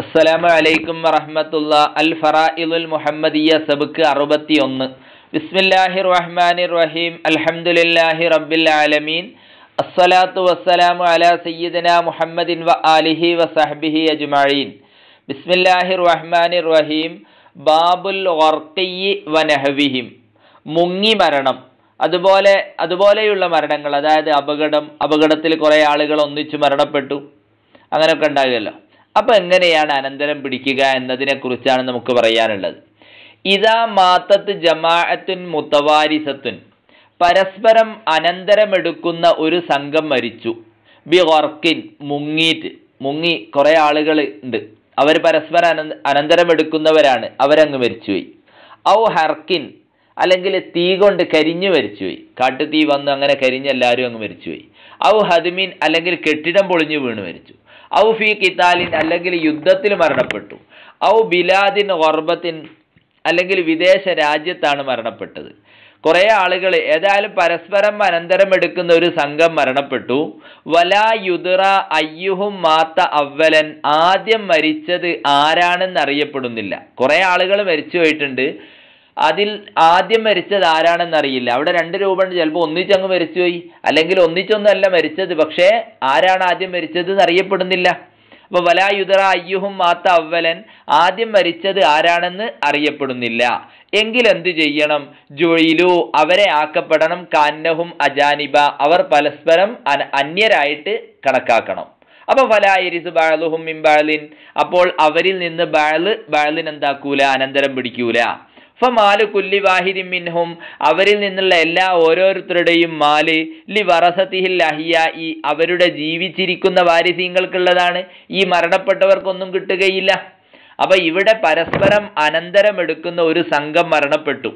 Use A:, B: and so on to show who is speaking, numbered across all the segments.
A: അസ്സലാമു അലൈക്കും വറഹ്മത്തുള്ള അൽ ഫറായിലുൽ മുഹമ്മദിയ സബുക്ക് അറുപത്തി ഒന്ന് ബിസ്മില്ലാഹിർ റഹ്മാനിർ റഹീം അൽഹംദുലില്ലാഹി റബ്ബിൽ ആലമീൻ അസ്സലാത്തു വസ്സലാമു അലാ സയ്യിദന മുഹമ്മദിൻ വ ആലിഹി വ സഹ്ബിഹി അജ്മഈൻ ബിസ്മില്ലാഹിർ റഹ്മാനിർ റഹീം ബാബുൽ ഗർഖിയി വ നഹ്വിഹിം മുങ്ങി മരണം അതുപോലെ അതുപോലെയുള്ള മരണങ്ങൾ അതായത് അപകടം അപകടത്തിൽ കുറേ ആളുകൾ ഒന്നിച്ചു മരണപ്പെട്ടു അങ്ങനെയൊക്കെ ഉണ്ടാകുമല്ലോ അപ്പൊ എങ്ങനെയാണ് അനന്തരം പിടിക്കുക എന്നതിനെ കുറിച്ചാണ് നമുക്ക് പറയാനുള്ളത് ഇതാ മാത്തത്ത് ജമാഅത്തുൻ മുത്തവാരിസത്തുൻ പരസ്പരം അനന്തരമെടുക്കുന്ന ഒരു സംഘം മരിച്ചു ബി വർക്കിൻ മുങ്ങിയിട്ട് മുങ്ങി കുറെ ആളുകൾ ഉണ്ട് അവർ പരസ്പരം അനന്ത അനന്തരമെടുക്കുന്നവരാണ് അവരങ്ങ് മരിച്ചുപോയി ഔ ഹർക്കിൻ അല്ലെങ്കിൽ തീ കൊണ്ട് കരിഞ്ഞു മരിച്ചുപോയി കാട്ടുതീ വന്ന് അങ്ങനെ കരിഞ്ഞ് എല്ലാവരും അങ്ങ് മരിച്ചുപോയി ഔ ഹദ്മീൻ അല്ലെങ്കിൽ കെട്ടിടം പൊളിഞ്ഞു വീണ് മരിച്ചു ഔ ഫി കിതാലിൻ അല്ലെങ്കിൽ യുദ്ധത്തിൽ മരണപ്പെട്ടു ഔ ബിലാദിൻ ഓർബത്തിൻ അല്ലെങ്കിൽ വിദേശ രാജ്യത്താണ് മരണപ്പെട്ടത് കുറേ ആളുകൾ ഏതായാലും പരസ്പരം അനന്തരം എടുക്കുന്ന ഒരു സംഘം മരണപ്പെട്ടു വലാ യുദറ അയ്യുഹും മാത്ത അവലൻ ആദ്യം മരിച്ചത് ആരാണെന്ന് അറിയപ്പെടുന്നില്ല കുറേ ആളുകൾ മരിച്ചു പോയിട്ടുണ്ട് അതിൽ ആദ്യം മരിച്ചത് ആരാണെന്ന് അറിയില്ല അവിടെ രണ്ട് രൂപ ഉണ്ട് ചിലപ്പോൾ ഒന്നിച്ചങ്ങ് മരിച്ചുപോയി അല്ലെങ്കിൽ ഒന്നിച്ചൊന്നല്ല മരിച്ചത് പക്ഷേ ആരാണ് ആദ്യം മരിച്ചത് എന്ന് അറിയപ്പെടുന്നില്ല അപ്പൊ വലായുദറ അയ്യുഹും മാത്ത അവലൻ ആദ്യം മരിച്ചത് ആരാണെന്ന് അറിയപ്പെടുന്നില്ല എങ്കിൽ എന്തു ചെയ്യണം ജൊയിലു അവരെ ആക്കപ്പെടണം കാന്നഹും അജാനിബ അവർ പരസ്പരം അന്യരായിട്ട് കണക്കാക്കണം അപ്പൊ ഫലായിരിസ് ബാളുഹും മിംബാളിൻ അപ്പോൾ അവരിൽ നിന്ന് ബാള് ബാളിന് എന്താക്കൂല അനന്തരം പിടിക്കൂല ഫമാലു കുല്ലി വാഹിദി മിൻഹും അവരിൽ നിന്നുള്ള എല്ലാ ഓരോരുത്തരുടെയും മാല് ലി വറസത്തിഹിൽ അഹിയായി അവരുടെ ജീവിച്ചിരിക്കുന്ന വാരിസീങ്ങൾക്കുള്ളതാണ് ഈ മരണപ്പെട്ടവർക്കൊന്നും കിട്ടുകയില്ല അപ്പൊ ഇവിടെ പരസ്പരം അനന്തരം എടുക്കുന്ന ഒരു സംഘം മരണപ്പെട്ടു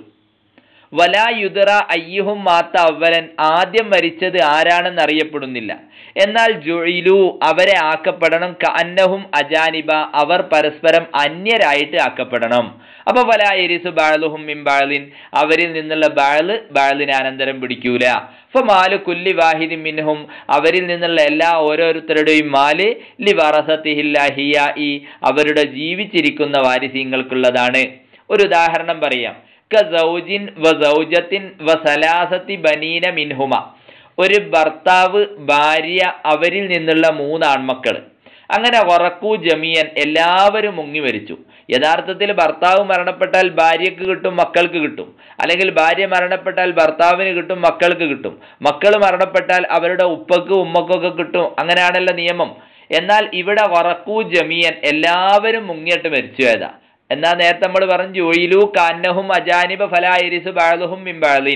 A: വലാ യുദറ അയ്യുഹും മാത്ത അവലൻ ആദ്യം മരിച്ചത് ആരാണെന്ന് അറിയപ്പെടുന്നില്ല എന്നാൽ ജുയിലു അവരെ ആക്കപ്പെടണം കന്നഹും അജാനിബ അവർ പരസ്പരം അന്യരായിട്ട് ആക്കപ്പെടണം അപ്പൊ വലാ എരിസു ബാളുഹും മിംബാളിൻ അവരിൽ നിന്നുള്ള ബാള് ബാളിന് അനന്തരം പിടിക്കൂല അപ്പൊ മാല് കുല്ലി വാഹിദി മിൻഹും അവരിൽ നിന്നുള്ള എല്ലാ ഓരോരുത്തരുടെയും മാല് ലി വറസത്തിഹില്ലാഹിയായി അവരുടെ ജീവിച്ചിരിക്കുന്ന വാരിസ്യങ്ങൾക്കുള്ളതാണ് ഒരു ഉദാഹരണം പറയാം കൗജിൻ വ സൗജത്തിൻ വ സലാസത്തി ബനീന മിൻഹുമ ഒരു ഭർത്താവ് ഭാര്യ അവരിൽ നിന്നുള്ള മൂന്ന് ആൺമക്കൾ അങ്ങനെ ഉറക്കൂ ജമിയൻ എല്ലാവരും മുങ്ങി മരിച്ചു യഥാർത്ഥത്തിൽ ഭർത്താവ് മരണപ്പെട്ടാൽ ഭാര്യക്ക് കിട്ടും മക്കൾക്ക് കിട്ടും അല്ലെങ്കിൽ ഭാര്യ മരണപ്പെട്ടാൽ ഭർത്താവിന് കിട്ടും മക്കൾക്ക് കിട്ടും മക്കൾ മരണപ്പെട്ടാൽ അവരുടെ ഉപ്പക്ക് ഉമ്മക്കൊക്കെ കിട്ടും അങ്ങനെയാണല്ലോ നിയമം എന്നാൽ ഇവിടെ ഉറക്കൂ ജമിയൻ എല്ലാവരും മുങ്ങിയിട്ട് മരിച്ചു ഏതാ എന്നാ നേരത്തെ നമ്മൾ പറഞ്ഞു ജോയിലു കാന്നഹും അജാനിബ ഫലായിരിസ് ബാളുഹും മിംബാളിൻ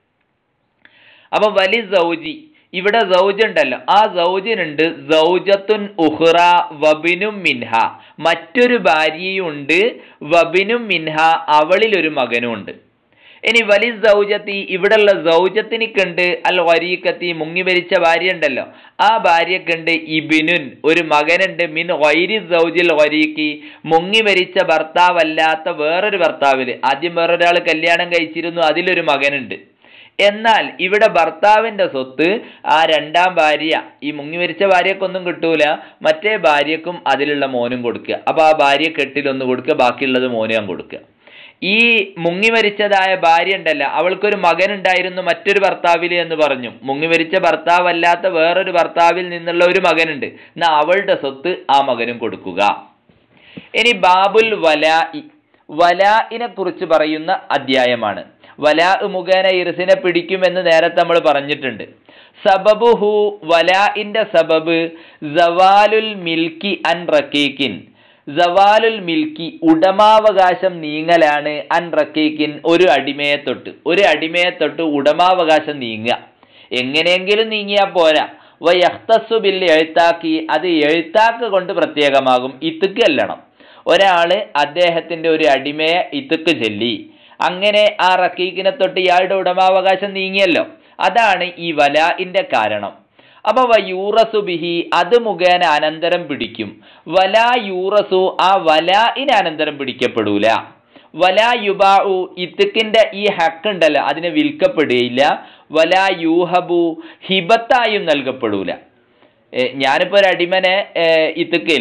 A: അപ്പൊ വലി സൗജി ഇവിടെ സൗജ് ഉണ്ടല്ലോ ആ സൗജിനുണ്ട് സൗജത്തുൻ ഉഹ്റ വബിനും മിൻഹ മറ്റൊരു ഭാര്യയുണ്ട് വബിനും മിൻഹ അവളിൽ ഒരു മകനും ഉണ്ട് ഇനി വലി സൗജത്തി ഇവിടെയുള്ള സൗജത്തിനിക്കുണ്ട് അൽ വരീക്കത്തി മുങ്ങി മരിച്ച ഭാര്യ ഉണ്ടല്ലോ ആ ഭാര്യക്കുണ്ട് ഇബിനുൻ ഒരു മകനുണ്ട് മിൻ വൈരി സൗജിൽ വരീക്കി മുങ്ങി മരിച്ച ഭർത്താവല്ലാത്ത വേറൊരു ഭർത്താവില് ആദ്യം വേറൊരാൾ കല്യാണം കഴിച്ചിരുന്നു അതിലൊരു മകനുണ്ട് എന്നാൽ ഇവിടെ ഭർത്താവിന്റെ സ്വത്ത് ആ രണ്ടാം ഭാര്യ ഈ മുങ്ങി മരിച്ച ഭാര്യക്കൊന്നും കിട്ടൂല മറ്റേ ഭാര്യക്കും അതിലുള്ള മോനും കൊടുക്കുക അപ്പൊ ആ ഭാര്യ കെട്ടിലൊന്ന് കൊടുക്കുക ബാക്കിയുള്ളത് മോനും കൊടുക്കുക ഈ മുങ്ങി മരിച്ചതായ ഭാര്യ ഉണ്ടല്ല അവൾക്കൊരു മകൻ ഉണ്ടായിരുന്നു മറ്റൊരു ഭർത്താവിൽ എന്ന് പറഞ്ഞു മുങ്ങി മരിച്ച ഭർത്താവല്ലാത്ത വേറൊരു ഭർത്താവിൽ നിന്നുള്ള ഒരു മകനുണ്ട് എന്നാ അവളുടെ സ്വത്ത് ആ മകനും കൊടുക്കുക ഇനി ബാബുൽ വലാഇ വലാഇനെ കുറിച്ച് പറയുന്ന അധ്യായമാണ് വലാ മുഖേന ഇർസിനെ പിടിക്കുമെന്ന് നേരത്തെ നമ്മൾ പറഞ്ഞിട്ടുണ്ട് സബബുഹു വലാഇന്റെ സബബ് സവാലുൽ മിൽക്കി അൻ റക്കീക്കിൻ സവാലുൽ മിൽക്കി ഉടമാവകാശം നീങ്ങലാണ് അൻ റക്കീക്കിൻ ഒരു അടിമയെ തൊട്ട് ഒരു അടിമയെ തൊട്ട് ഉടമാവകാശം നീങ്ങുക എങ്ങനെയെങ്കിലും നീങ്ങിയാൽ പോരാ വയഹ്തസു ബിൽ എഴുത്താക്കി അത് എഴുത്താക്ക് കൊണ്ട് പ്രത്യേകമാകും ഇത്തുക്ക് അല്ലണം ഒരാള് അദ്ദേഹത്തിന്റെ ഒരു അടിമയെ ഇത്തുക്ക് ചൊല്ലി അങ്ങനെ ആ റക്കീക്കിനെ തൊട്ട് ഇയാളുടെ ഉടമാവകാശം നീങ്ങിയല്ലോ അതാണ് ഈ വലാഇന്റെ കാരണം അപ്പൊ വയൂറസു ബിഹി അത് മുഖേന അനന്തരം പിടിക്കും വലാ യൂറസു ആ വലാഇന് അനന്തരം പിടിക്കപ്പെടൂല വലാ യുബാഉ ഇത്തുക്കിന്റെ ഈ ഹക്ക് ഉണ്ടല്ലോ അതിന് വിൽക്കപ്പെടുകയില്ല വലാ യൂഹബു ഹിബത്തായും നൽകപ്പെടൂല ഞാനിപ്പോ ഒരു അടിമനെ ഇത്തുക്കല്ലി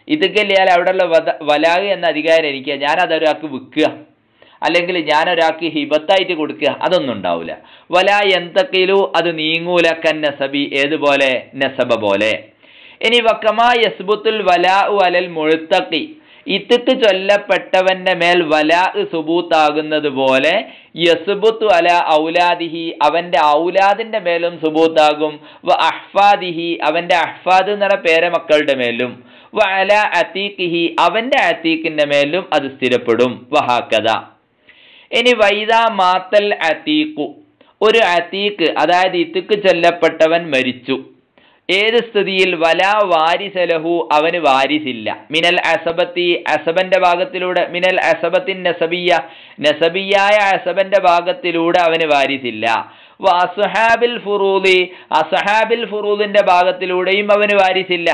A: ഇതുക്കല്ലാൽ അവിടെയുള്ള വധ വലാഗ് എന്ന അധികാരം എനിക്ക് ഞാൻ അതൊരാൾക്ക് വിൽക്കുക അല്ലെങ്കിൽ ഞാൻ ഒരാൾക്ക് ഹിബത്തായിട്ട് കൊടുക്കുക അതൊന്നും ഉണ്ടാവില്ല വല എന്തൊക്കെയിലും അത് നീങ്ങൂല കൻ നസബി ഏതുപോലെ നസബ പോലെ ഇനി വക്കമാ യസ്ബുത്തുൽ വലാ അലൽ മുഴുത്തക്കി ഇത്തിട്ട് ചൊല്ലപ്പെട്ടവന്റെ മേൽ വലാ സുബൂത്താകുന്നത് പോലെ യസുബുത്തു അല ഔലാദിഹി അവന്റെ ഔലാദിന്റെ മേലും സുബൂത്താകും വ അഹ്ഫാദിഹി അവന്റെ അഹ്ഫാദ് എന്ന് പറഞ്ഞ പേരമക്കളുടെ മേലും വ അല അത്തീഖിഹി അവന്റെ അത്തീഖിന്റെ മേലും അത് സ്ഥിരപ്പെടും വഹാക്കഥ ഇനി വൈദ മാത്തൽ അത്തീഖു ഒരു അത്തീഖ് അതായത് ഇത്തിക്ക് ചൊല്ലപ്പെട്ടവൻ മരിച്ചു ഏത് സ്ഥിതിയിൽ വലാ വാരിസലഹു അവന് വാരിസില്ല മിനൽ അസബത്തി അസബന്റെ ഭാഗത്തിലൂടെ മിനൽ അസബത്തിൻ നസബിയ നസബിയായ അസബന്റെ ഭാഗത്തിലൂടെ അവന് വാരിസില്ല വ അസുഹാബിൽ ഫുറൂദി അസഹാബിൽ ഫുറൂദിന്റെ ഭാഗത്തിലൂടെയും അവന് വാരിസില്ല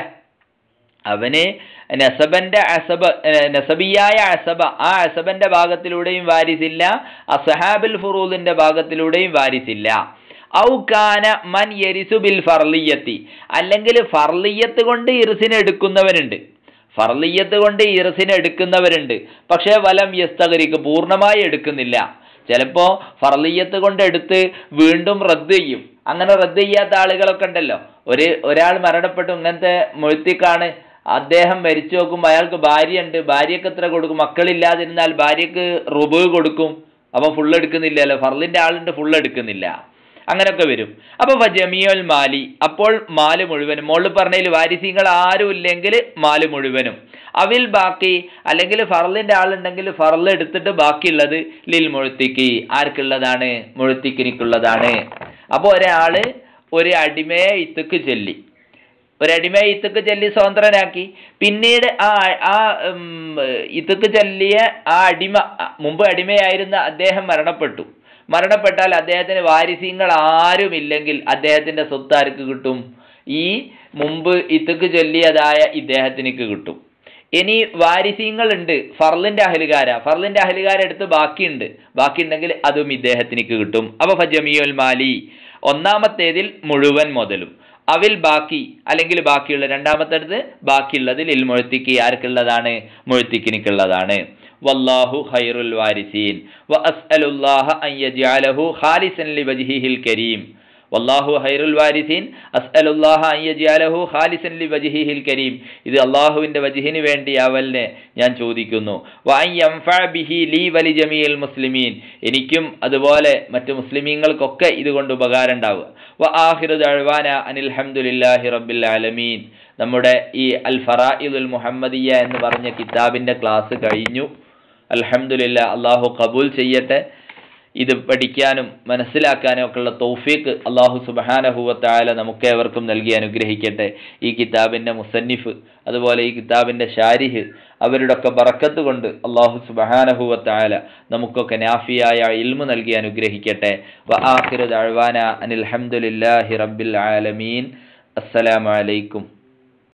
A: അവന് നസബന്റെ അസബ നസബിയായ അസബ ആ അസബന്റെ ഭാഗത്തിലൂടെയും വാരിസില്ല അസഹാബിൽ ഫുറൂദിന്റെ ഭാഗത്തിലൂടെയും വാരിസില്ല ഔ കാന മൻ യരിസു ബിൽ ഫർലിയത്തി അല്ലെങ്കിൽ ഫർലിയത്ത് കൊണ്ട് ഇർസിനെ എടുക്കുന്നവനുണ്ട് ഫർലിയത്ത് കൊണ്ട് ഇർസിനെ എടുക്കുന്നവരുണ്ട് പക്ഷേ വലം യസ്തകരിക്ക് പൂർണ്ണമായി എടുക്കുന്നില്ല ചിലപ്പോ ഫർലിയത്ത് കൊണ്ട് എടുത്ത് വീണ്ടും റദ്ദ് ചെയ്യും അങ്ങനെ റദ്ദ് ചെയ്യാത്ത ആളുകളൊക്കെ ഉണ്ടല്ലോ ഒരു ഒരാൾ മരണപ്പെട്ടു ഇങ്ങനത്തെ മുഴുത്തിക്കാണ് അദ്ദേഹം മരിച്ചു നോക്കുമ്പോൾ അയാൾക്ക് ഭാര്യയുണ്ട് ഭാര്യക്ക് എത്ര കൊടുക്കും മക്കളില്ലാതിരുന്നാൽ ഭാര്യക്ക് റുബ് കൊടുക്കും അപ്പൊ ഫുൾ എടുക്കുന്നില്ലല്ലോ ഫർലിന്റെ ആളുണ്ട് ഫുൾ എടുക്കുന്നില്ല അങ്ങനെയൊക്കെ വരും അപ്പൊ ജമിയോൽ മാലി അപ്പോൾ മാല് മുഴുവനും മോളിൽ പറഞ്ഞതിൽ വാരിസ്യങ്ങൾ ആരും ഇല്ലെങ്കിൽ മാല് മുഴുവനും അവിൽ ബാക്കി അല്ലെങ്കിൽ ഫറലിന്റെ ആളുണ്ടെങ്കിൽ ഫറൽ എടുത്തിട്ട് ബാക്കിയുള്ളത് ലിൽ മുഴുത്തിക്ക് ആർക്കുള്ളതാണ് മുഴുത്തിക്കിനിക്കുള്ളതാണ് അപ്പോൾ ഒരാള് ഒരു അടിമയെ ഇത്തുക്ക് ചൊല്ലി ഒരടിമയെ ഇത്തുക്ക് ചൊല്ലി സ്വതന്ത്രനാക്കി പിന്നീട് ആ ആ ഇത്തുക്ക് ചൊല്ലിയ ആ അടിമ മുമ്പ് അടിമയായിരുന്ന അദ്ദേഹം മരണപ്പെട്ടു മരണപ്പെട്ടാൽ അദ്ദേഹത്തിന് വാരിസ്യങ്ങൾ ആരുമില്ലെങ്കിൽ അദ്ദേഹത്തിന്റെ സ്വത്ത് ആർക്ക് കിട്ടും ഈ മുമ്പ് ഇത്തുക്ക് ചൊല്ലിയതായ ഇദ്ദേഹത്തിനക്ക് കിട്ടും ഇനി വാരിസ്യങ്ങൾ ഉണ്ട് ഫർലിന്റെ അഹലുകാര ഫർലിന്റെ അഹലുകാര എടുത്ത് ബാക്കിയുണ്ട് ബാക്കിയുണ്ടെങ്കിൽ അതും ഇദ്ദേഹത്തിനക്ക് കിട്ടും അപ്പൊ ഫജമിയുൽ മാലി ഒന്നാമത്തേതിൽ മുഴുവൻ മുതലും അവിൽ ബാക്കി അല്ലെങ്കിൽ ബാക്കിയുള്ള രണ്ടാമത്തെ അടുത്ത് ബാക്കിയുള്ളത് ലിൽ മുഴുത്തിക്ക് ആർക്കുള്ളതാണ് മുഴുത്തിക്കിനിക്കുള്ളതാണ് വല്ലാഹു ഖൈറുൽ വാരിസീൻ വ അസ്അലുല്ലാഹ അൻ യജ്അലഹു ഖാലിസൻ ലിവജ്ഹിഹിൽ കരീം വല്ലാഹു ഖൈറുൽ വാരിസീൻ അസ്അലുല്ലാഹ അൻ യജ്അലഹു ഖാലിസൻ ലിവജ്ഹിഹിൽ കരീം ഇത് അല്ലാഹുവിന്റെ വജ്ഹിന് വേണ്ടി അവലിനെ ഞാൻ ചോദിക്കുന്നു വ അൻ യൻഫഅ ബിഹി ലീ വലി ജമീൽ മുസ്ലിമീൻ എനിക്കും അതുപോലെ മറ്റു മുസ്ലിമീങ്ങൾക്കൊക്കെ ഇതുകൊണ്ട് ഉപകാരം ഉണ്ടാവുക വ ആഖിറു ദഅവാന അനിൽ ഹംദുലില്ലാഹി റബ്ബിൽ ആലമീൻ നമ്മുടെ ഈ അൽ ഫറായിദുൽ മുഹമ്മദിയ എന്ന് പറഞ്ഞ കിതാബിന്റെ ക്ലാസ് കഴിഞ്ഞു അൽഹംദുലില്ല അള്ളാഹു കബൂൽ ചെയ്യട്ടെ ഇത് പഠിക്കാനും മനസ്സിലാക്കാനും ഒക്കെയുള്ള തൗഫീഖ് അള്ളാഹു സുബഹാനഹുവത്തായ നമുക്കേവർക്കും നൽകി അനുഗ്രഹിക്കട്ടെ ഈ കിതാബിൻ്റെ മുസന്നിഫ് അതുപോലെ ഈ കിതാബിൻ്റെ ഷാരിഹ് അവരുടെ ഒക്കെ ബറക്കത്ത് കൊണ്ട് അള്ളാഹു സുബഹാനഹുവത്തായ നമുക്കൊക്കെ നാഫിയായ ഇൽമു നൽകി അനുഗ്രഹിക്കട്ടെ വ ആഖിറു ദഅവാന അനിൽ ഹംദുലില്ലാഹി റബ്ബിൽ ആലമീൻ അസ്സലാമു അലൈക്കും